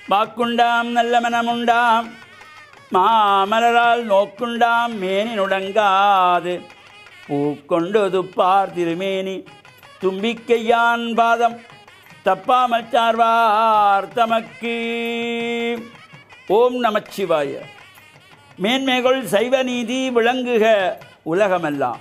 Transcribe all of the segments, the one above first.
வாக்குண்டாம் நல்ல மனமுண்டாம் மாமலரால் நோக்குண்டாம் மேனி நுடங்காது பூக்கொண்டு துப்பார் திருமேனி தும்பிக்கையான் பாதம் தப்பாமல் சார்வார் தமக்கு ஓம் நமச்சிவாய மேன்மைகள் சைவ நீதி விளங்குக உலகமெல்லாம்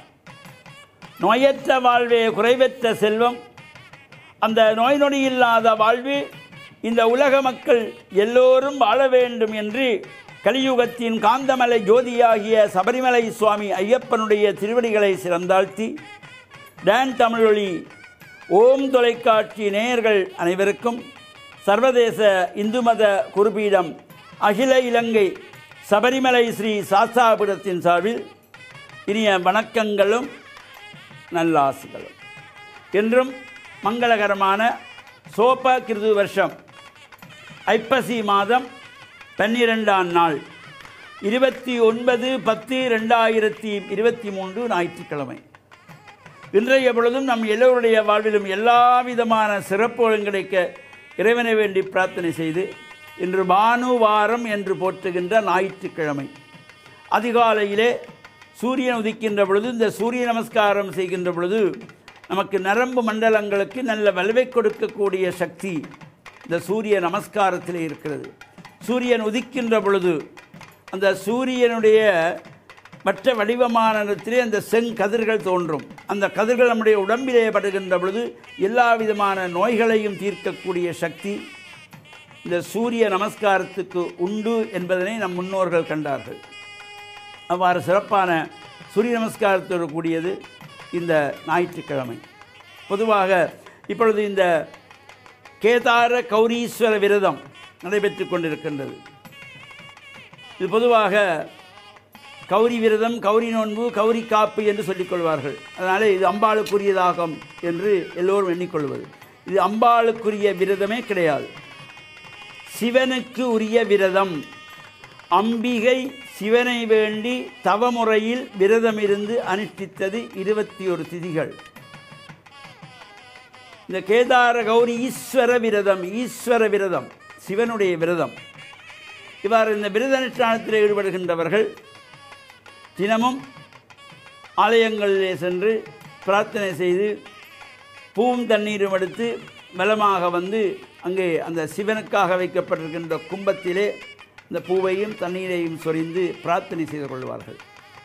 நோயற்ற வாழ்வே குறைவற்ற செல்வம் அந்த நோய் நொடி இல்லாத வாழ்வு இந்த உலக மக்கள் எல்லோரும் வாழ வேண்டும் என்று கலியுகத்தின் காந்தமலை ஜோதியாகிய சபரிமலை சுவாமி ஐயப்பனுடைய திருவடிகளை சிறந்தாழ்த்தி டான் தமிழொலி ஓம் தொலைக்காட்சி நேயர்கள் அனைவருக்கும் சர்வதேச இந்து மத குருபீடம் அகில இலங்கை சபரிமலை ஸ்ரீ சாஸ்தாபுரத்தின் சார்பில் இனிய வணக்கங்களும் நல்லாசிகளும் என்றும் மங்களகரமான சோப கிருது வருஷம் ஐப்பசி மாதம் பன்னிரெண்டாம் நாள் இருபத்தி ஒன்பது பத்து ரெண்டாயிரத்தி இருபத்தி மூன்று ஞாயிற்றுக்கிழமை இன்றைய பொழுதும் நம் எல்லோருடைய வாழ்விலும் எல்லா விதமான சிறப்புகளும் கிடைக்க இறைவனை வேண்டி பிரார்த்தனை செய்து இன்று பானுவாரம் என்று போற்றுகின்ற ஞாயிற்றுக்கிழமை அதிகாலையிலே சூரியன் உதிக்கின்ற பொழுது இந்த சூரிய நமஸ்காரம் செய்கின்ற பொழுது நமக்கு நரம்பு மண்டலங்களுக்கு நல்ல வலுவை கொடுக்கக்கூடிய சக்தி இந்த சூரிய நமஸ்காரத்தில் இருக்கிறது சூரியன் உதிக்கின்ற பொழுது அந்த சூரியனுடைய மற்ற வடிவமான நிறத்திலே அந்த செங்கதிர்கள் தோன்றும் அந்த கதிர்கள் நம்முடைய உடம்பிலே படுகின்ற பொழுது எல்லா விதமான நோய்களையும் தீர்க்கக்கூடிய சக்தி இந்த சூரிய நமஸ்காரத்துக்கு உண்டு என்பதனை நம் முன்னோர்கள் கண்டார்கள் அவ்வாறு சிறப்பான சூரிய நமஸ்காரத்தோடு கூடியது இந்த ஞாயிற்றுக்கிழமை பொதுவாக இப்பொழுது இந்த கேதார கௌரீஸ்வர விரதம் நடைபெற்று கொண்டிருக்கின்றது இது பொதுவாக கௌரி விரதம் கௌரி நோன்பு கௌரி காப்பு என்று சொல்லிக் கொள்வார்கள் அதனாலே இது அம்பாளுக்குரியதாகும் என்று எல்லோரும் எண்ணிக்கொள்வது இது அம்பாளுக்குரிய விரதமே கிடையாது சிவனுக்கு உரிய விரதம் அம்பிகை சிவனை வேண்டி தவமுறையில் விரதம் இருந்து அனுஷ்டித்தது இருபத்தி ஒரு திதிகள் இந்த கேதார கௌரி ஈஸ்வர விரதம் ஈஸ்வர விரதம் சிவனுடைய விரதம் இவ்வாறு இந்த விரத அனுஷ்டானத்தில் ஈடுபடுகின்றவர்கள் தினமும் ஆலயங்களிலே சென்று பிரார்த்தனை செய்து பூவும் தண்ணீரும் எடுத்து பலமாக வந்து அங்கே அந்த சிவனுக்காக வைக்கப்பட்டிருக்கின்ற கும்பத்திலே இந்த பூவையும் தண்ணீரையும் சொரிந்து பிரார்த்தனை செய்து கொள்வார்கள்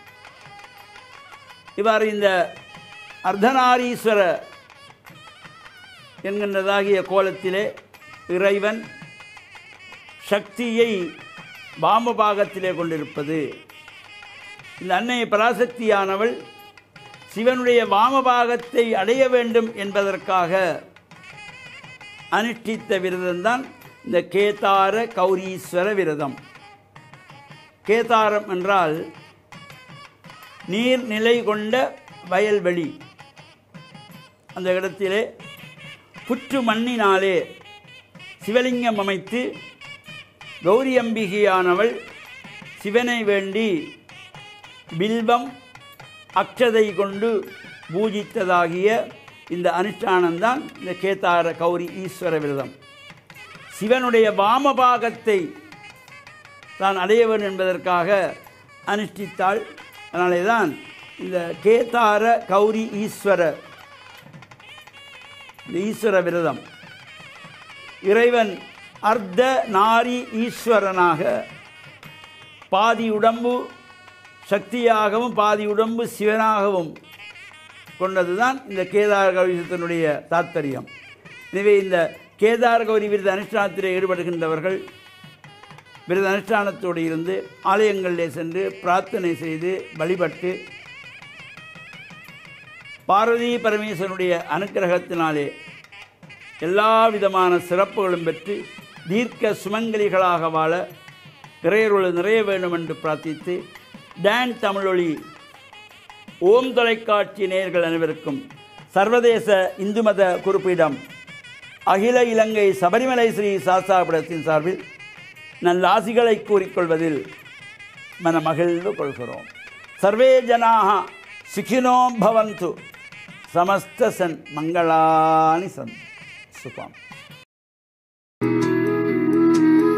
இவ்வாறு இந்த அர்த்தநாரீஸ்வர என்கின்றதாகிய கோலத்திலே இறைவன் சக்தியை வாமபாகத்திலே கொண்டிருப்பது இந்த அன்னை பராசக்தியானவள் சிவனுடைய வாமபாகத்தை அடைய வேண்டும் என்பதற்காக அனுஷ்டித்த விரதம்தான் இந்த கேதார கௌரீஸ்வர விரதம் கேதாரம் என்றால் நீர்நிலை கொண்ட வயல்வெளி அந்த இடத்திலே புற்று மண்ணினாலே சிவலிங்கம் அமைத்து கௌரி அம்பிகையானவள் சிவனை வேண்டி பில்வம் அக்ஷதை கொண்டு பூஜித்ததாகிய இந்த அனுஷ்டானம்தான் இந்த கேதார கௌரி ஈஸ்வர விரதம் சிவனுடைய வாமபாகத்தை தான் அடைய வேண்டும் என்பதற்காக அனுஷ்டித்தாள் அதனாலே தான் இந்த கேதார கௌரி ஈஸ்வர இந்த ஈஸ்வர விரதம் இறைவன் அர்த்த நாரி ஈஸ்வரனாக பாதி உடம்பு சக்தியாகவும் பாதி உடம்பு சிவனாகவும் கொண்டதுதான் இந்த கேதார கௌரிசத்தினுடைய தாத்பரியம் எனவே இந்த கேதார கௌரி விருது அனுஷ்டானத்தில் ஈடுபடுகின்றவர்கள் விரத அனுஷ்டானத்தோடு இருந்து ஆலயங்களிலே சென்று பிரார்த்தனை செய்து வழிபட்டு பார்வதி பரமேஸ்வரனுடைய அனுக்கிரகத்தினாலே எல்லா விதமான சிறப்புகளும் பெற்று தீர்க்க சுமங்கலிகளாக வாழ இறையருள் நிறைய வேண்டும் என்று பிரார்த்தித்து டான் தமிழொலி ஓம் தொலைக்காட்சி நேயர்கள் அனைவருக்கும் சர்வதேச இந்து மத குறிப்பிடம் அகில இலங்கை சபரிமலை ஸ்ரீ சாஸ்தாபுரத்தின் சார்பில் நல்ல ஆசிகளை கூறிக்கொள்வதில் மனமகிழ்வு கொள்கிறோம் சர்வே ஜனாக சுகினோ பவந்து சமஸ்த சன் மங்களானி சன் சுபம்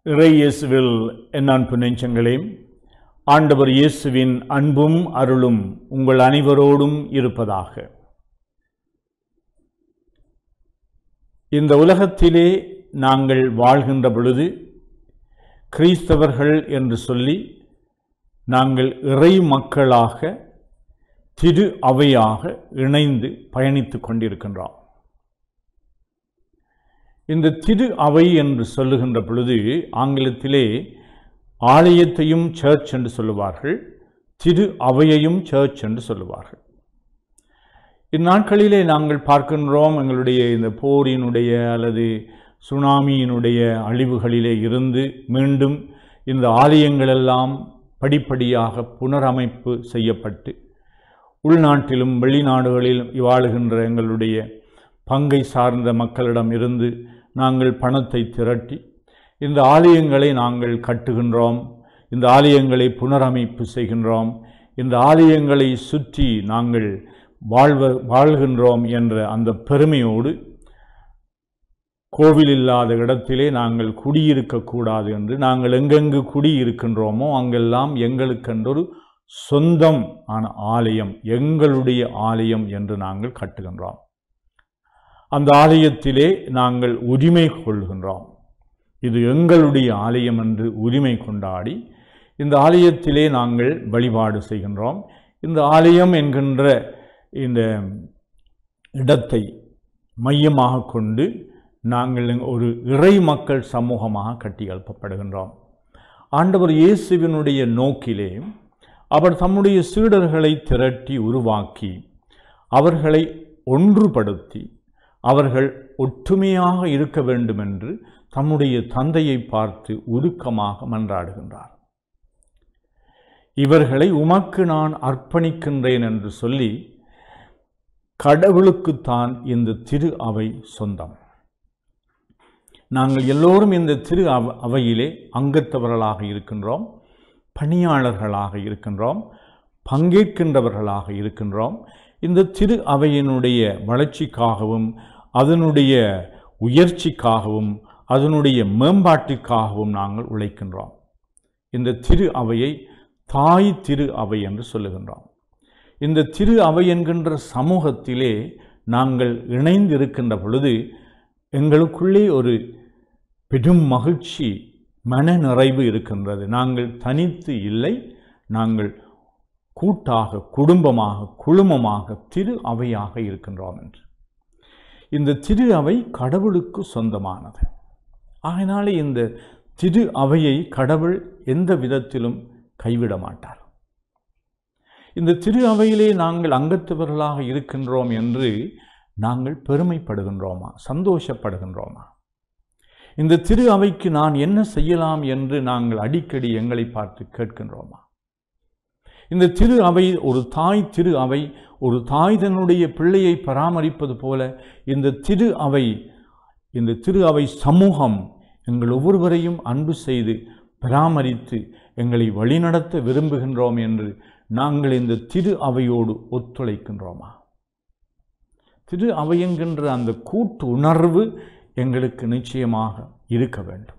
இறை இயேசுவில் என் அன்பு நெஞ்சங்களே ஆண்டவர் இயேசுவின் அன்பும் அருளும் உங்கள் அனைவரோடும் இருப்பதாக இந்த உலகத்திலே நாங்கள் வாழ்கின்ற பொழுது கிறிஸ்தவர்கள் என்று சொல்லி நாங்கள் இறை மக்களாக திரு அவையாக இணைந்து பயணித்துக் கொண்டிருக்கின்றோம் இந்த திரு அவை என்று சொல்லுகின்ற பொழுது ஆங்கிலத்திலே ஆலயத்தையும் சர்ச் என்று சொல்லுவார்கள் திரு அவையையும் சர்ச் என்று சொல்லுவார்கள் இந்நாட்களிலே நாங்கள் பார்க்கின்றோம் எங்களுடைய இந்த போரினுடைய அல்லது சுனாமியினுடைய அழிவுகளிலே இருந்து மீண்டும் இந்த ஆலயங்களெல்லாம் படிப்படியாக புனரமைப்பு செய்யப்பட்டு உள்நாட்டிலும் வெளிநாடுகளில் வாழுகின்ற எங்களுடைய பங்கை சார்ந்த மக்களிடம் இருந்து நாங்கள் பணத்தை திரட்டி இந்த ஆலயங்களை நாங்கள் கட்டுகின்றோம் இந்த ஆலயங்களை புனரமைப்பு செய்கின்றோம் இந்த ஆலயங்களை சுற்றி நாங்கள் வாழ்வ வாழ்கின்றோம் என்ற அந்த பெருமையோடு கோவில் இல்லாத இடத்திலே நாங்கள் குடியிருக்கக்கூடாது என்று நாங்கள் எங்கெங்கு குடியிருக்கின்றோமோ அங்கெல்லாம் எங்களுக்கென்றொரு சொந்தம் ஆன ஆலயம் எங்களுடைய ஆலயம் என்று நாங்கள் கட்டுகின்றோம் அந்த ஆலயத்திலே நாங்கள் உரிமை கொள்கின்றோம் இது எங்களுடைய ஆலயம் என்று உரிமை கொண்டாடி இந்த ஆலயத்திலே நாங்கள் வழிபாடு செய்கின்றோம் இந்த ஆலயம் என்கின்ற இந்த இடத்தை மையமாக கொண்டு நாங்கள் ஒரு இறை மக்கள் சமூகமாக கட்டி எழுப்பப்படுகின்றோம் ஆண்டவர் இயேசுவினுடைய நோக்கிலே அவர் தம்முடைய சீடர்களை திரட்டி உருவாக்கி அவர்களை ஒன்றுபடுத்தி அவர்கள் ஒற்றுமையாக இருக்க வேண்டும் என்று தம்முடைய தந்தையை பார்த்து உருக்கமாக மன்றாடுகின்றார் இவர்களை உமக்கு நான் அர்ப்பணிக்கின்றேன் என்று சொல்லி கடவுளுக்குத்தான் இந்த திரு அவை சொந்தம் நாங்கள் எல்லோரும் இந்த திரு அவ அவையிலே அங்கத்தவர்களாக இருக்கின்றோம் பணியாளர்களாக இருக்கின்றோம் பங்கேற்கின்றவர்களாக இருக்கின்றோம் இந்த திரு அவையினுடைய வளர்ச்சிக்காகவும் அதனுடைய உயர்ச்சிக்காகவும் அதனுடைய மேம்பாட்டிற்காகவும் நாங்கள் உழைக்கின்றோம் இந்த திரு அவையை தாய் திரு அவை என்று சொல்லுகின்றோம் இந்த திரு அவை என்கின்ற சமூகத்திலே நாங்கள் இணைந்திருக்கின்ற பொழுது எங்களுக்குள்ளே ஒரு பெரும் மகிழ்ச்சி மன நிறைவு இருக்கின்றது நாங்கள் தனித்து இல்லை நாங்கள் கூட்டாக குடும்பமாக குழுமமாக திரு அவையாக இருக்கின்றோம் என்று இந்த திரு அவை கடவுளுக்கு சொந்தமானது ஆகினாலே இந்த திரு அவையை கடவுள் எந்த விதத்திலும் கைவிட மாட்டார் இந்த திரு அவையிலே நாங்கள் அங்கத்தவர்களாக இருக்கின்றோம் என்று நாங்கள் பெருமைப்படுகின்றோமா சந்தோஷப்படுகின்றோமா இந்த திரு அவைக்கு நான் என்ன செய்யலாம் என்று நாங்கள் அடிக்கடி எங்களை பார்த்து கேட்கின்றோமா இந்த திரு அவை ஒரு தாய் திரு அவை ஒரு தாய் தன்னுடைய பிள்ளையை பராமரிப்பது போல இந்த திரு அவை இந்த திரு அவை சமூகம் எங்கள் ஒவ்வொருவரையும் அன்பு செய்து பராமரித்து எங்களை வழிநடத்த விரும்புகின்றோம் என்று நாங்கள் இந்த திரு அவையோடு ஒத்துழைக்கின்றோமா திரு அவை என்கின்ற அந்த கூட்டு உணர்வு எங்களுக்கு நிச்சயமாக இருக்க வேண்டும்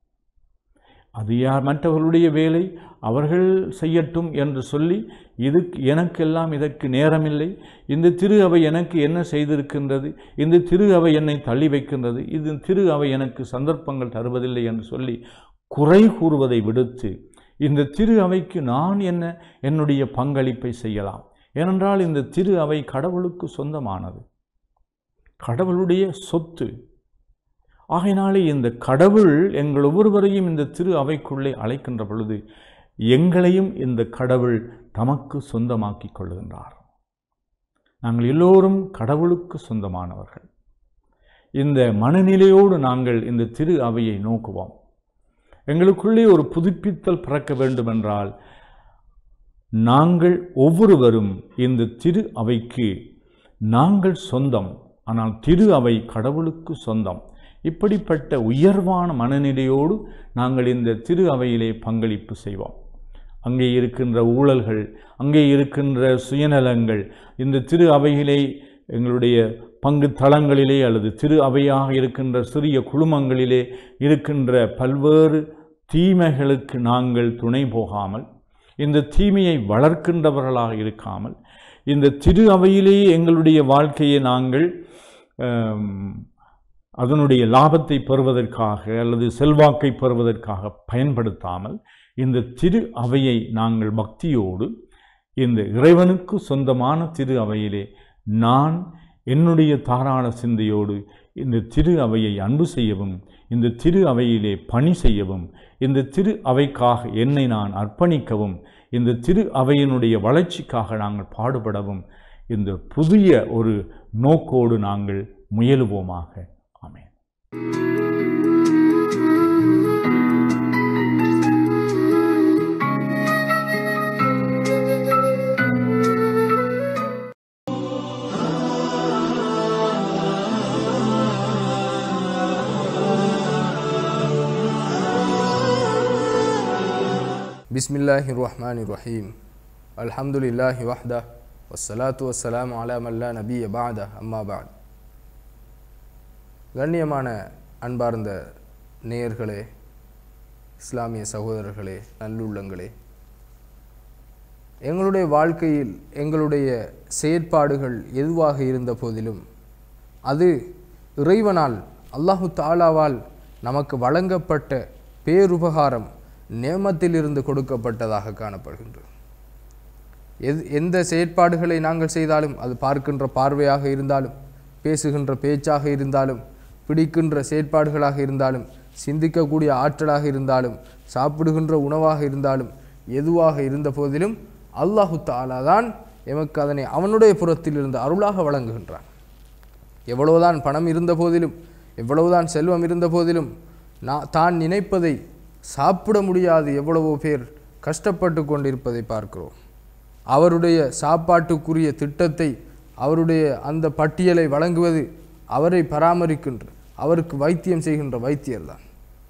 அது யார் மற்றவர்களுடைய வேலை அவர்கள் செய்யட்டும் என்று சொல்லி இதுக்கு எனக்கெல்லாம் இதற்கு நேரமில்லை இந்த திரு அவை எனக்கு என்ன செய்திருக்கின்றது இந்த திரு அவை என்னை தள்ளி வைக்கின்றது இது திரு அவை எனக்கு சந்தர்ப்பங்கள் தருவதில்லை என்று சொல்லி குறை கூறுவதை விடுத்து இந்த திரு அவைக்கு நான் என்ன என்னுடைய பங்களிப்பை செய்யலாம் ஏனென்றால் இந்த திரு அவை கடவுளுக்கு சொந்தமானது கடவுளுடைய சொத்து ஆகையினாலே இந்த கடவுள் எங்கள் ஒவ்வொருவரையும் இந்த திரு அவைக்குள்ளே அழைக்கின்ற பொழுது எங்களையும் இந்த கடவுள் தமக்கு சொந்தமாக்கிக் கொள்கின்றார் நாங்கள் எல்லோரும் கடவுளுக்கு சொந்தமானவர்கள் இந்த மனநிலையோடு நாங்கள் இந்த திரு அவையை நோக்குவோம் எங்களுக்குள்ளே ஒரு புதுப்பித்தல் பிறக்க வேண்டுமென்றால் நாங்கள் ஒவ்வொருவரும் இந்த திரு அவைக்கு நாங்கள் சொந்தம் ஆனால் திரு அவை கடவுளுக்கு சொந்தம் இப்படிப்பட்ட உயர்வான மனநிலையோடு நாங்கள் இந்த திரு அவையிலே பங்களிப்பு செய்வோம் அங்கே இருக்கின்ற ஊழல்கள் அங்கே இருக்கின்ற சுயநலங்கள் இந்த திரு அவையிலே எங்களுடைய பங்கு தளங்களிலே அல்லது திரு அவையாக இருக்கின்ற சிறிய குழுமங்களிலே இருக்கின்ற பல்வேறு தீமைகளுக்கு நாங்கள் துணை போகாமல் இந்த தீமையை வளர்க்கின்றவர்களாக இருக்காமல் இந்த திரு அவையிலேயே எங்களுடைய வாழ்க்கையை நாங்கள் ஆம், அதனுடைய லாபத்தை பெறுவதற்காக அல்லது செல்வாக்கை பெறுவதற்காக பயன்படுத்தாமல் இந்த திரு அவையை நாங்கள் பக்தியோடு இந்த இறைவனுக்கு சொந்தமான திரு அவையிலே நான் என்னுடைய தாராள சிந்தையோடு இந்த திரு அவையை அன்பு செய்யவும் இந்த திரு அவையிலே பணி செய்யவும் இந்த திரு அவைக்காக என்னை நான் அர்ப்பணிக்கவும் இந்த திரு அவையினுடைய வளர்ச்சிக்காக நாங்கள் பாடுபடவும் இந்த புதிய ஒரு நோக்கோடு நாங்கள் முயலுவோமாக ஆமென் بسم الله الرحمن الرحيم الحمد لله وحده والصلاة والسلام على من لا نبي بعده أما بعد கண்ணியமான அன்பார்ந்த நேயர்களே இஸ்லாமிய சகோதரர்களே நல்லுள்ளங்களே எங்களுடைய வாழ்க்கையில் எங்களுடைய செயற்பாடுகள் எதுவாக இருந்த போதிலும் அது இறைவனால் அல்லாஹு தாலாவால் நமக்கு வழங்கப்பட்ட பேருபகாரம் நேமத்திலிருந்து கொடுக்கப்பட்டதாக காணப்படுகின்றது எது எந்த செயற்பாடுகளை நாங்கள் செய்தாலும் அது பார்க்கின்ற பார்வையாக இருந்தாலும் பேசுகின்ற பேச்சாக இருந்தாலும் பிடிக்கின்ற செயற்பாடுகளாக இருந்தாலும் சிந்திக்கக்கூடிய ஆற்றலாக இருந்தாலும் சாப்பிடுகின்ற உணவாக இருந்தாலும் எதுவாக இருந்த போதிலும் அல்லாஹு தாலா தான் எமக்கு அதனை அவனுடைய புறத்தில் இருந்து அருளாக வழங்குகின்றான் எவ்வளவுதான் பணம் இருந்த போதிலும் எவ்வளவுதான் செல்வம் இருந்த போதிலும் நான் தான் நினைப்பதை சாப்பிட முடியாது எவ்வளவோ பேர் கஷ்டப்பட்டு கொண்டிருப்பதை பார்க்கிறோம் அவருடைய சாப்பாட்டுக்குரிய திட்டத்தை அவருடைய அந்த பட்டியலை வழங்குவது அவரை பராமரிக்கின்ற அவருக்கு வைத்தியம் செய்கின்ற வைத்தியர்தான்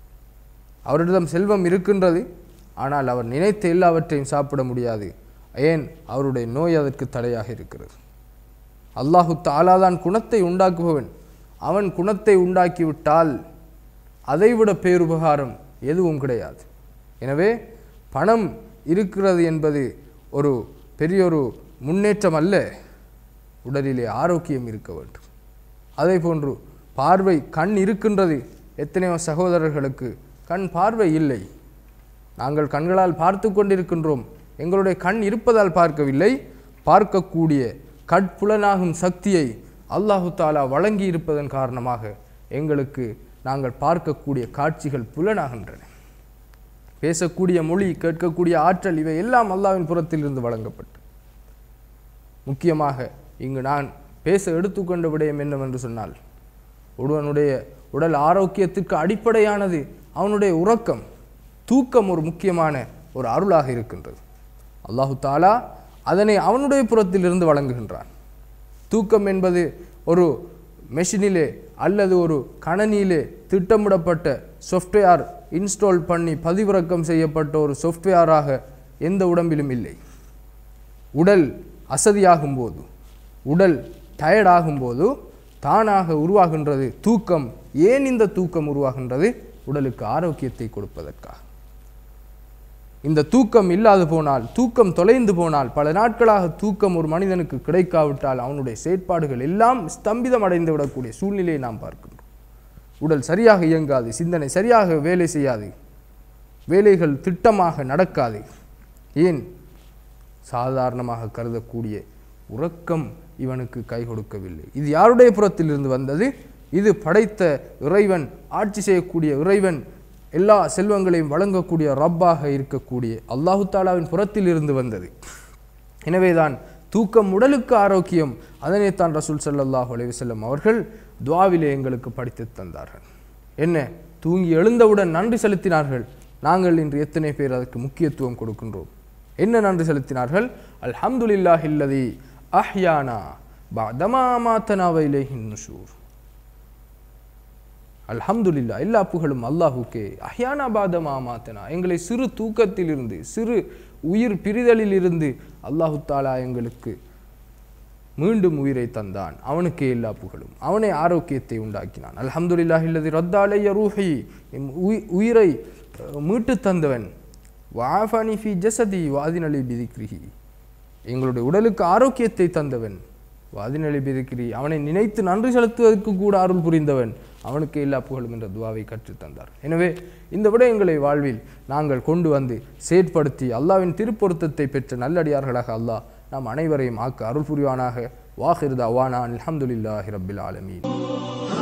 அவரிடம் செல்வம் இருக்கின்றது ஆனால் அவர் நினைத்த எல்லாவற்றையும் சாப்பிட முடியாது ஏன் அவருடைய நோய் அதற்கு தடையாக இருக்கிறது அல்லாஹு தாலாதான் குணத்தை உண்டாக்குபவன் அவன் குணத்தை உண்டாக்கிவிட்டால் அதைவிட பேருபகாரம் எதுவும் கிடையாது எனவே பணம் இருக்கிறது என்பது ஒரு பெரிய ஒரு முன்னேற்றம் அல்ல உடலிலே ஆரோக்கியம் இருக்க வேண்டும் அதே போன்று பார்வை கண் இருக்கின்றது எத்தனையோ சகோதரர்களுக்கு கண் பார்வை இல்லை நாங்கள் கண்களால் பார்த்து கொண்டிருக்கின்றோம் எங்களுடைய கண் இருப்பதால் பார்க்கவில்லை பார்க்கக்கூடிய கட்புலனாகும் சக்தியை அல்லாஹு தாலா வழங்கி இருப்பதன் காரணமாக எங்களுக்கு நாங்கள் பார்க்கக்கூடிய காட்சிகள் புலனாகின்றன பேசக்கூடிய மொழி கேட்கக்கூடிய ஆற்றல் இவை எல்லாம் அல்லாஹ்வின் புறத்திலிருந்து வழங்கப்பட்டு முக்கியமாக இங்கு நான் பேச எடுத்துக்கொண்ட விடயம் என்னவென்று சொன்னால் ஒருவனுடைய உடல் ஆரோக்கியத்திற்கு அடிப்படையானது அவனுடைய உறக்கம் தூக்கம் ஒரு முக்கியமான ஒரு அருளாக இருக்கின்றது அல்லாஹு தாலா அதனை அவனுடைய புறத்திலிருந்து வழங்குகின்றான் தூக்கம் என்பது ஒரு மெஷினிலே அல்லது ஒரு கணனியிலே திட்டமிடப்பட்ட சாஃப்ட்வேர் இன்ஸ்டால் பண்ணி பதிவிறக்கம் செய்யப்பட்ட ஒரு சாஃப்ட்வேராக எந்த உடம்பிலும் இல்லை உடல் அசதியாகும் போது உடல் டயர்டாகும் போது தானாக உருவாகின்றது தூக்கம் ஏன் இந்த தூக்கம் உருவாகின்றது உடலுக்கு ஆரோக்கியத்தை கொடுப்பதற்காக இந்த தூக்கம் இல்லாது போனால் தூக்கம் தொலைந்து போனால் பல நாட்களாக தூக்கம் ஒரு மனிதனுக்கு கிடைக்காவிட்டால் அவனுடைய செயற்பாடுகள் எல்லாம் ஸ்தம்பிதம் அடைந்து விடக்கூடிய சூழ்நிலையை நாம் பார்க்கின்றோம் உடல் சரியாக இயங்காது சிந்தனை சரியாக வேலை செய்யாது வேலைகள் திட்டமாக நடக்காது ஏன் சாதாரணமாக கருதக்கூடிய உறக்கம் இவனுக்கு கை கொடுக்கவில்லை இது யாருடைய புறத்திலிருந்து வந்தது இது படைத்த இறைவன் ஆட்சி செய்யக்கூடிய இறைவன் எல்லா செல்வங்களையும் வழங்கக்கூடிய ரப்பாக இருக்கக்கூடிய அல்லாஹு தாலாவின் புறத்தில் இருந்து வந்தது எனவேதான் தூக்கம் உடலுக்கு ஆரோக்கியம் அதனைத்தான் ரசூல் ஸல்லல்லாஹு அலைஹி வஸல்லம் அவர்கள் துஆவிலே எங்களுக்கு படித்து தந்தார்கள் என்ன தூங்கி எழுந்தவுடன் நன்றி செலுத்தினார்கள் நாங்கள் இன்று எத்தனை பேர் அதற்கு முக்கியத்துவம் கொடுக்கின்றோம் என்ன நன்றி செலுத்தினார்கள் அல்ஹம்துலில்லாஹி இல்லதி அஹ்யானா பஅதமா மாத்தனா வ இலைஹின் நுஷூர் அல்ஹம்துலில்லா எல்லா புகழும் அல்லாஹுக்கே அஹ்யானா பாதமா மாத்தனா எங்களை சிறு தூக்கத்திலிருந்து சிறு உயிர் பிரிதலில் இருந்து அல்லாஹு தாலா எங்களுக்கு மீண்டும் உயிரை தந்தான் அவனுக்கே எல்லா புகழும் அவனே ஆரோக்கியத்தை உண்டாக்கினான் அல்ஹம்துலில்லாஹி இல்லதி ரத்தாலைய ரூஹி எம் உயி- உயிரை அஹ், மீட்டு தந்தவன் வாஃபானி ஃபி ஜசதி வாதினலி பிதிக்ரிஹி எங்களுடைய உடலுக்கு ஆரோக்கியத்தை தந்தவன் வாதினலி பிதிக்ரி அவனை நினைத்து நன்றி செலுத்துவதற்கு கூட அருள் புரிந்தவன் அவனுக்கு எல்லா புகழும் என்ற துவாவை கற்றுத் தந்தார் எனவே இந்த விடயங்களை வாழ்வில் நாங்கள் கொண்டு வந்து செயற்படுத்தி அல்லாவின் திருப்பொருத்தத்தை பெற்ற நல்லடியார்களாக அல்லாஹ் நாம் அனைவரையும் ஆக்க அருள் புரிவானாக வாஹிர் தவானா அல்ஹம்துலில்லாஹி ரப்பில் ஆலமீன்